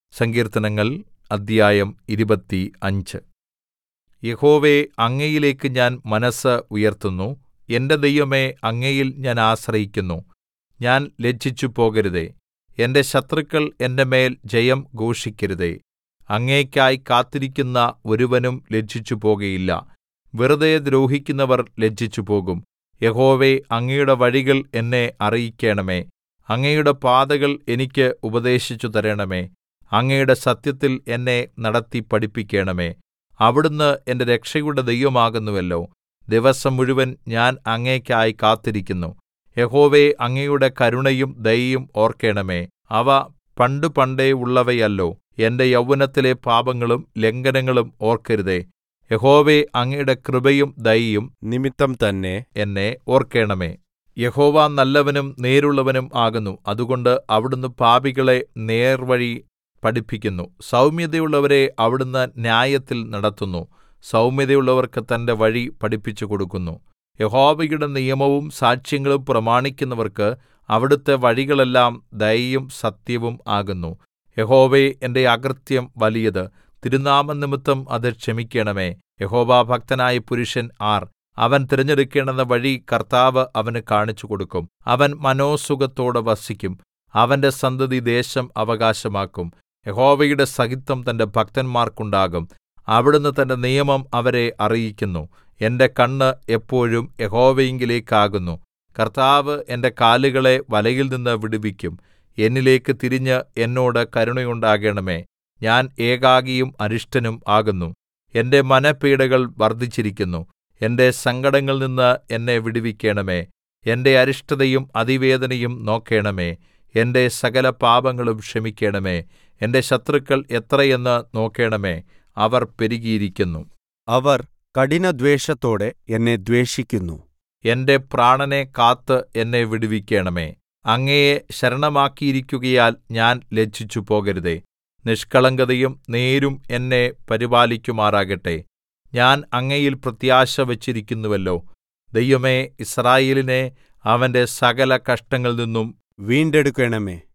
സങ്കീർത്തനങ്ങൾ അദ്ധ്യായം ഇരുപത്തിയഞ്ച് യഹോവേ അങ്ങയിലേക്ക് ഞാൻ മനസ്സ് ഉയർത്തുന്നു എന്റെ ദൈവമേ അങ്ങയിൽ ഞാൻ ആശ്രയിക്കുന്നു ഞാൻ ലജ്ജിച്ചുപോകരുതേ എന്റെ ശത്രുക്കൾ എന്റെ മേൽ ജയം ഘോഷിക്കരുതേ അങ്ങേയ്ക്കായി കാത്തിരിക്കുന്ന ഒരുവനും ലജ്ജിച്ചുപോകയില്ല വെറുതെ ദ്രോഹിക്കുന്നവർ ലജ്ജിച്ചുപോകും യഹോവേ അങ്ങയുടെ വഴികൾ എന്നെ അറിയിക്കണമേ അങ്ങയുടെ പാതകൾ എനിക്ക് ഉപദേശിച്ചു തരണമേ അങ്ങയുടെ സത്യത്തിൽ എന്നെ നടത്തി പഠിപ്പിക്കണമേ അവിടുന്ന് എന്റെ രക്ഷയുടെ ദൈവമാകുന്നുവല്ലോ ദിവസം മുഴുവൻ ഞാൻ അങ്ങേയ്ക്കായി കാത്തിരിക്കുന്നു യഹോവേ അങ്ങയുടെ കരുണയും ദയയും ഓർക്കണമേ അവ പണ്ടുപണ്ടേ ഉള്ളവയല്ലോ എന്റെ യൗവനത്തിലെ പാപങ്ങളും ലംഘനങ്ങളും ഓർക്കരുതേ യഹോവേ അങ്ങയുടെ കൃപയും ദയയും നിമിത്തം തന്നെ എന്നെ ഓർക്കണമേ യഹോവ നല്ലവനും നേരുള്ളവനും ആകുന്നു അതുകൊണ്ട് അവിടുന്ന് പാപികളെ നേർവഴി പഠിപ്പിക്കുന്നു സൗമ്യതയുള്ളവരെ അവിടുന്ന് ന്യായത്തിൽ നടത്തുന്നു സൗമ്യതയുള്ളവർക്ക് തന്റെ വഴി പഠിപ്പിച്ചുകൊടുക്കുന്നു യഹോവയുടെ നിയമവും സാക്ഷ്യങ്ങളും പ്രമാണിക്കുന്നവർക്ക് അവിടുത്തെ വഴികളെല്ലാം ദയയും സത്യവും ആകുന്നു യഹോവേ എന്റെ അകൃത്യം വലിയത് തിരുനാമംനിമിത്തം അത് ക്ഷമിക്കണമേ യഹോവാഭക്തനായ പുരുഷൻ ആർ അവൻ തിരഞ്ഞെടുക്കേണ്ടുന്ന വഴി കർത്താവ് അവന് കാണിച്ചുകൊടുക്കും അവൻ മനോസുഖത്തോടെ വസിക്കും അവന്റെ സന്തതി ദേശം അവകാശമാക്കും യഹോവയുടെ സഹിത്വം തന്റെ ഭക്തന്മാർക്കുണ്ടാകും അവിടുന്ന് തന്റെ നിയമം അവരെ അറിയിക്കുന്നു എന്റെ കണ്ണ് എപ്പോഴും യഹോവയിങ്കലേക്കാകുന്നു കർത്താവ് എന്റെ കാലുകളെ വലയിൽനിന്ന് വിടുവിക്കും എന്നിലേക്ക് തിരിഞ്ഞ് എന്നോട് കരുണയുണ്ടാകണമേ ഞാൻ ഏകാകിയും അരിഷ്ടനും ആകുന്നു എന്റെ മനഃപീഡകൾ വർദ്ധിച്ചിരിക്കുന്നു എന്റെ സങ്കടങ്ങളിൽനിന്ന് എന്നെ വിടുവിക്കണമേ എന്റെ അരിഷ്ടതയും അതിവേദനയും നോക്കേണമേ എന്റെ സകല പാപങ്ങളും ക്ഷമിക്കണമേ എന്റെ ശത്രുക്കൾ എത്രയെന്ന് നോക്കേണമേ അവർ പെരുകിയിരിക്കുന്നു അവർ കഠിനദ്വേഷത്തോടെ എന്നെ ദ്വേഷിക്കുന്നു എന്റെ പ്രാണനെ കാത്ത് എന്നെ വിടുവിക്കണമേ അങ്ങയെ ശരണമാക്കിയിരിക്കുകയാൽ ഞാൻ ലജ്ജിച്ചു പോകരുതേ നിഷ്കളങ്കതയും നേരും എന്നെ പരിപാലിക്കുമാറാകട്ടെ ഞാൻ അങ്ങയിൽ പ്രത്യാശ വച്ചിരിക്കുന്നുവല്ലോ ദൈവമേ യിസ്രായേലിനെ അവന്റെ സകല കഷ്ടങ്ങളിൽ നിന്നും വീണ്ടെടുക്കണമേ